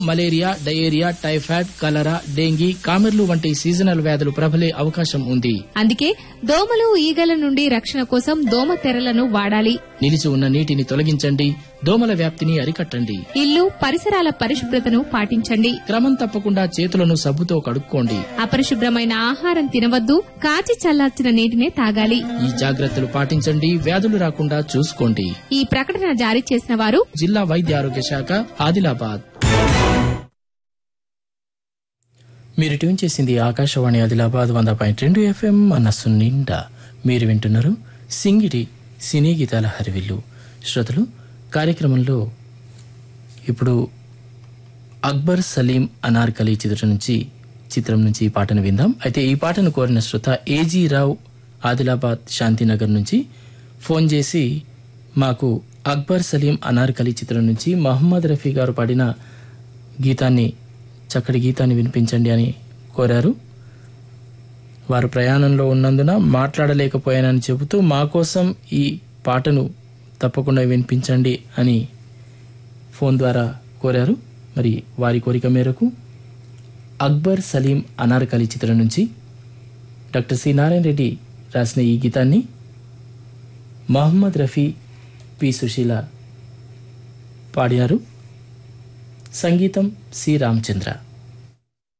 malaria diarrhoea typhoid cholera dengue కామెర్లు వంటి seasonal వ్యాధులు ప్రబలే అవకాశం ఉంది అందుకే దోమలు ఈగల నుండి రక్షణ కోసం దోమ తెరలను వాడాలి నిలిచి ఉన్న నీటిని తొలగించండి దోమల వ్యాప్తిని అరికట్టండి ఇల్లు పరిసరాల పరిశుభ్రతను పాటించండి క్రమం తప్పకుండా చేతులను సబ్బుతో కడుక్కోండి అపరిశుభ్రమైన ఆహారం తినవద్దు కాచి చల్లార్చిన నీటినే తాగాలి ఈ జాగ్రత్తలు పాటించండి వ్యాధులు రాకుండా చూసుకోండి ఈ ప్రకటన జారీ చేసిన వారు జిల్లా వైద్య ఆరోగ్య శాఖ ఆదిలాబాద్ మీరు ట్యూన్ చేసింది ఆకాశవాణి ఆదిలాబాద్ వంద పాయింట్ రెండు ఎఫ్ఎం మనస్సు నిండా మీరు వింటున్నారు సింగిడి సినీ గీతాల హరివిల్లు శ్రోతలు కార్యక్రమంలో ఇప్పుడు అక్బర్ సలీం అనార్కలి చిత్రం నుంచి చిత్రం నుంచి ఈ పాటను విందాం అయితే ఈ పాటను కోరిన శ్రోత ఏజీ రావు ఆదిలాబాద్ శాంతినగర్ నుంచి ఫోన్ చేసి మాకు అక్బర్ సలీం అనార్కలి చిత్రం నుంచి మహమ్మద్ రఫీ గారు పాడిన గీతాన్ని చక్కటి గీతాన్ని వినిపించండి అని కోరారు వారు ప్రయాణంలో ఉన్నందున మాట్లాడలేకపోయానని చెబుతూ మా కోసం ఈ పాటను తప్పకుండా వినిపించండి అని ఫోన్ ద్వారా కోరారు మరి వారి కోరిక మేరకు అక్బర్ సలీం అనార్కలి చిత్రం నుంచి డాక్టర్ సి నారాయణ రెడ్డి రాసిన ఈ గీతాన్ని మహమ్మద్ రఫీ పి సుశీల పాడారు సంగీతం సి రామచంద్ర